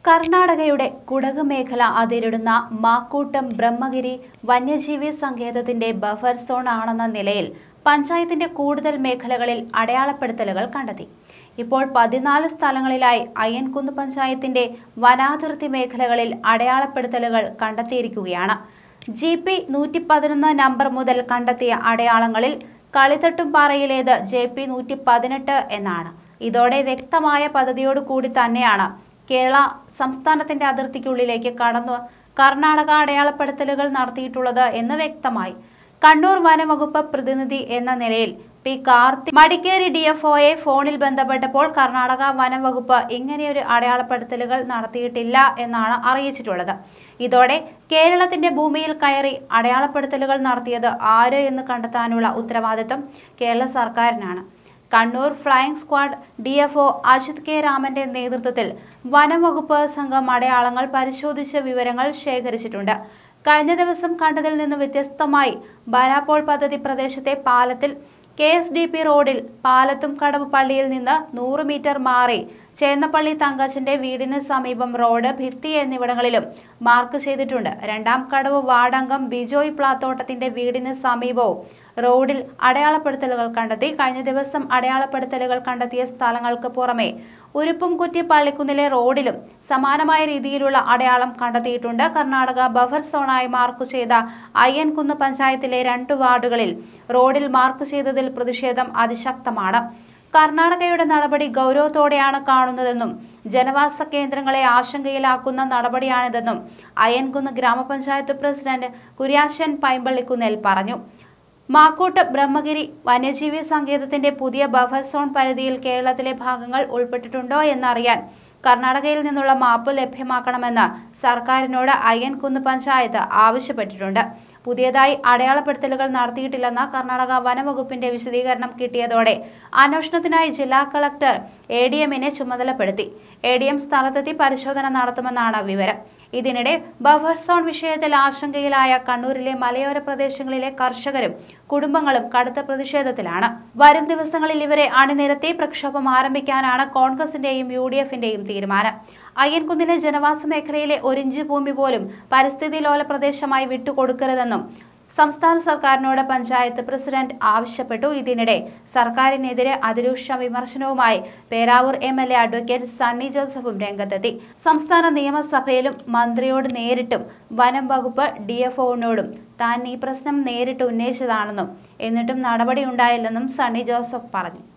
കർണാടകയുടെ കുടക് മേഖല അതിരിടുന്ന മാക്കൂട്ടം ബ്രഹ്മഗിരി വന്യജീവി സങ്കേതത്തിന്റെ ബഫർ സോൺ ആണെന്ന നിലയിൽ പഞ്ചായത്തിന്റെ കൂടുതൽ മേഖലകളിൽ അടയാളപ്പെടുത്തലുകൾ കണ്ടെത്തി ഇപ്പോൾ പതിനാല് സ്ഥലങ്ങളിലായി അയ്യൻകുന്ന് പഞ്ചായത്തിന്റെ വനാതിർത്തി മേഖലകളിൽ അടയാളപ്പെടുത്തലുകൾ കണ്ടെത്തിയിരിക്കുകയാണ് ജി പി നൂറ്റി പതിനൊന്ന് നമ്പർ മുതൽ കണ്ടെത്തിയ അടയാളങ്ങളിൽ കളിത്തട്ടുംപാറയിലേത് ജെ പി നൂറ്റി പതിനെട്ട് എന്നാണ് ഇതോടെ വ്യക്തമായ പദ്ധതിയോട് കൂടി തന്നെയാണ് കേരള സംസ്ഥാനത്തിന്റെ അതിർത്തിക്കുള്ളിലേക്ക് കടന്നു കർണാടക അടയാളപ്പെടുത്തലുകൾ നടത്തിയിട്ടുള്ളത് എന്ന് വ്യക്തമായി കണ്ണൂർ വനവകുപ്പ് പ്രതിനിധി എന്ന നിലയിൽ P Karthi Madikeri D F ഒയെ ഫോണിൽ ബന്ധപ്പെട്ടപ്പോൾ കർണാടക വനംവകുപ്പ് ഇങ്ങനെയൊരു അടയാളപ്പെടുത്തലുകൾ നടത്തിയിട്ടില്ല എന്നാണ് അറിയിച്ചിട്ടുള്ളത് ഇതോടെ കേരളത്തിന്റെ ഭൂമിയിൽ കയറി അടയാളപ്പെടുത്തലുകൾ നടത്തിയത് ആര് എന്ന് കണ്ടെത്താനുള്ള ഉത്തരവാദിത്തം കേരള സർക്കാരിനാണ് Kannur flying squad D F O Ajith K രാമന്റെ നേതൃത്വത്തിൽ വനംവകുപ്പ് സംഘം അടയാളങ്ങൾ പരിശോധിച്ച വിവരങ്ങൾ ശേഖരിച്ചിട്ടുണ്ട് കഴിഞ്ഞ ദിവസം കണ്ടതിൽ നിന്ന് വ്യത്യസ്തമായി ബാരാപ്പോൾ പദ്ധതി പ്രദേശത്തെ പാലത്തിൽ കെ എസ് ഡി പി റോഡിൽ പാലത്തും കടവ് പള്ളിയിൽ നിന്ന് നൂറ് മീറ്റർ മാറി ചേന്നപ്പള്ളി തങ്കച്ചന്റെ വീടിന് സമീപം റോഡ് ഭിത്തി എന്നിവിടങ്ങളിലും മാർക്ക് ചെയ്തിട്ടുണ്ട് രണ്ടാം കടവ് വാർഡംഗം ബിജോയ് പ്ലാത്തോട്ടത്തിന്റെ വീടിന് സമീപവും റോഡിൽ അടയാളപ്പെടുത്തലുകൾ കണ്ടെത്തി കഴിഞ്ഞ ദിവസം അടയാളപ്പെടുത്തലുകൾ കണ്ടെത്തിയ സ്ഥലങ്ങൾക്ക് പുറമെ ഉരുപ്പുംകുറ്റി പള്ളിക്കുന്നിലെ റോഡിലും സമാനമായ രീതിയിലുള്ള അടയാളം കണ്ടെത്തിയിട്ടുണ്ട് കർണാടക ബഫർ സോണായി മാർക്ക് ചെയ്ത അയ്യൻകുന്ന് പഞ്ചായത്തിലെ രണ്ട് വാർഡുകളിൽ റോഡിൽ മാർക്ക് ചെയ്തതിൽ പ്രതിഷേധം അതിശക്തമാണ് കർണാടകയുടെ നടപടി ഗൗരവത്തോടെയാണ് കാണുന്നതെന്നും ജനവാസ കേന്ദ്രങ്ങളെ ആശങ്കയിലാക്കുന്ന നടപടിയാണിതെന്നും അയ്യൻകുന്ന് ഗ്രാമപഞ്ചായത്ത് പ്രസിഡന്റ് കുര്യാശൻ പൈമ്പള്ളിക്കുന്നേൽ പറഞ്ഞു മാക്കൂട്ട് ബ്രഹ്മഗിരി വന്യജീവി സങ്കേതത്തിന്റെ പുതിയ ബഫർ സോൺ പരിധിയിൽ കേരളത്തിലെ ഭാഗങ്ങൾ ഉൾപ്പെട്ടിട്ടുണ്ടോ എന്നറിയാൻ കർണാടകയിൽ നിന്നുള്ള മാപ്പ് ലഭ്യമാക്കണമെന്ന് സർക്കാരിനോട് അയ്യൻകുന്ന് പഞ്ചായത്ത് ആവശ്യപ്പെട്ടിട്ടുണ്ട് പുതിയതായി അടയാളപ്പെടുത്തലുകൾ നടത്തിയിട്ടില്ലെന്ന കർണാടക വനംവകുപ്പിന്റെ വിശദീകരണം കിട്ടിയതോടെ അന്വേഷണത്തിനായി ജില്ലാ കളക്ടർ എ ഡി എമ്മിനെ ചുമതലപ്പെടുത്തി എ ഡി എം സ്ഥലത്തെത്തി പരിശോധന നടത്തുമെന്നാണ് വിവരം ഇതിനിടെ ബഫർ സോൺ വിഷയത്തിൽ ആശങ്കയിലായ കണ്ണൂരിലെ മലയോര പ്രദേശങ്ങളിലെ കർഷകരും കുടുംബങ്ങളും കടുത്ത പ്രതിഷേധത്തിലാണ് വരും ദിവസങ്ങളിൽ ഇവരെ അണിനിരത്തി പ്രക്ഷോഭം ആരംഭിക്കാനാണ് കോൺഗ്രസിന്റെയും യു ഡി എഫിന്റെയും തീരുമാനം അയ്യൻകുന്നിലെ ജനവാസ മേഖലയിലെ ഒരിഞ്ച് ഭൂമി പോലും പരിസ്ഥിതി ലോല പ്രദേശമായി വിട്ടുകൊടുക്കരുതെന്നും സംസ്ഥാന സർക്കാരിനോട് പഞ്ചായത്ത് പ്രസിഡന്റ് ആവശ്യപ്പെട്ടു ഇതിനിടെ സർക്കാരിനെതിരെ അതിരൂക്ഷ വിമർശനവുമായി Peravoor M L A advocate Sunny ജോസഫും രംഗത്തെത്തി സംസ്ഥാന നിയമസഭയിലും മന്ത്രിയോട് നേരിട്ടും വനം വകുപ്പ് ഡി എഫ് ഒനോടും താൻ ഈ പ്രശ്നം നേരിട്ട് ഉന്നയിച്ചതാണെന്നും എന്നിട്ടും നടപടി ഉണ്ടായില്ലെന്നും സണ്ണി ജോസഫ് പറഞ്ഞു